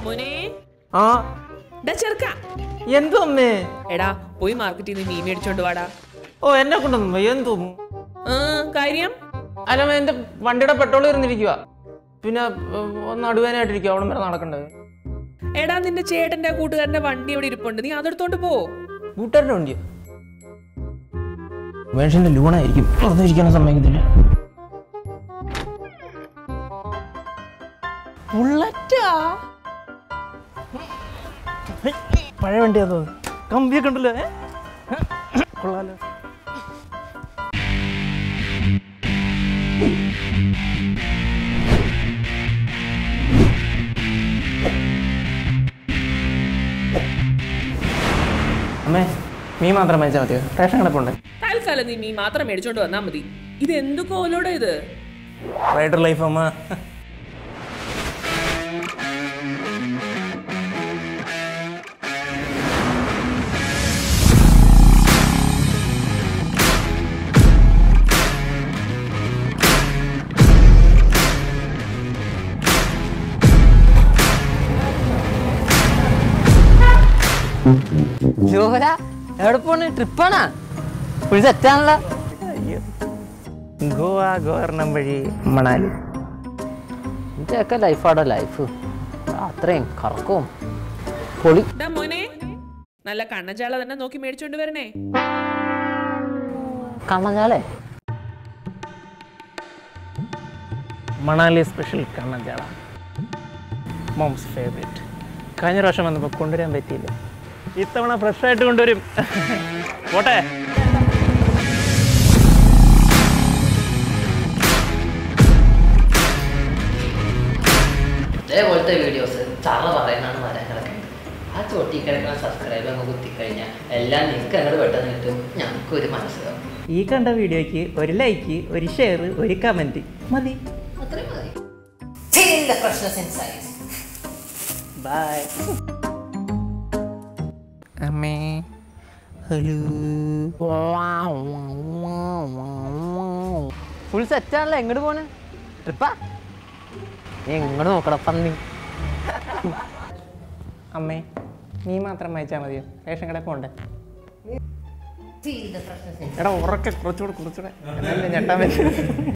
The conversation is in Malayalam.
മോനെ ആ ഡാ ചെറുക്ക എന്തോ അമ്മേ എടാ പോയി മാർക്കറ്റിൽ നിന്ന് മീൻ മേടിച്ചോണ്ട് വാടാ ഓ എന്നെ കൊണ്ടൊന്നും വയ്യ, എന്തോ ആ, കാര്യം അല്ല അമ്മേ, എന്റെ വണ്ടിയുടെ പെട്രോൾ ഇരുന്നിരിക്കുക പിന്നെ ഉം, ഒന്ന് നടുവേനായിട്ടിരിക്കുക അവിടെ വരെ നടക്കണ്ടേ എടാ നിന്റെ ചേട്ടന്റെ കൂട്ടുകാരന്റെ വണ്ടി അവിടെ ഇരിപ്പുണ്ട് നീ അതെടുത്തോണ്ട് പോ കൂട്ടുകാരുടെ വണ്ടിയോ മനുഷ്യന്റെ ലൂണായിരിക്കും വെറുതെ ഇരിക്കാൻ സമ്മതിക്കത്തില്ല ബുള്ളറ്റാ പഴയ വണ്ടിയാ തോന്നുന്നു കമ്പിയൊക്കെ ഉണ്ടല്ലോ ഏ? കൊള്ളാലോ അമ്മേ മീൻ മാത്രം മേടിച്ചാൽ മതിയോ റേഷൻ കിടപ്പുണ്ട് തൽക്കാലം നീ മീൻ മാത്രം മേടിച്ചോണ്ട് വന്നാ മതി ഇത് എന്ത് കോലോടാ ഇത് റൈഡർ ലൈഫ് അമ്മ ജോഹര എവിടെ പോണ് ട്രിപ്പാണാ ഫുൾ സെറ്റാണല്ലോ ഗോവ ഗോവർണം വഴി മണാലി ഇതൊക്കെ ലൈഫാടോ ലൈഫ് അത്രയും കറക്കവും പൊളി ഡാ മോനെ നല്ല കണ്ണഞ്ചാള തന്നെ നോക്കി മേടിച്ചോണ്ട് വരണേ കണ്ണഞ്ഞാലേ മണാലി സ്പെഷ്യൽ കണ്ണഞ്ചാള മോംസ് ഫേവറേറ്റ് കഴിഞ്ഞ പ്രാവശ്യം വന്നപ്പോൾ കൊണ്ടുവരാൻ പറ്റിയില്ല ഇത്തവണ ഫ്രഷ് ആയിട്ട് കൊണ്ടുവരും പോട്ടെ ഇതേപോലത്തെ വീഡിയോസ് ചറ പറയുന്നതാണ് വരാൻ കിടക്കുന്നത് ആ ചോട്ടി കിടക്കുന്ന സബ്സ്ക്രൈബ് അങ്ങ് കുത്തിക്കഴിഞ്ഞാൽ എല്ലാം നിങ്ങൾക്ക് അങ്ങോട്ട് പെട്ടെന്ന് കിട്ടും ഞങ്ങൾക്കൊരു മനസ്സിലാവും ഈ കണ്ട വീഡിയോയ്ക്ക് ഒരു ലൈക്ക് ഒരു ഷെയർ ഒരു കമൻറ്റ് മതി അത്രയും മതി ചില്ല പ്രശ്ന സെൻസായി ബൈ അമ്മേ ഹലോ ഫുൾ സെറ്റാണല്ലോ എങ്ങോട്ട് പോണ് ട്രിപ്പാ എങ്ങോട്ട് നോക്കണം പന്നി അമ്മേ നീ മാത്രം വായിച്ചാൽ മതിയോ റേഷൻ കടയിൽ പോണ്ടേ എടാ ഉറക്കെ കുറച്ചുകൂടെ കുറച്ചുകൂടെ എന്നാലല്ലേ ഞെട്ടാൻ പറ്റും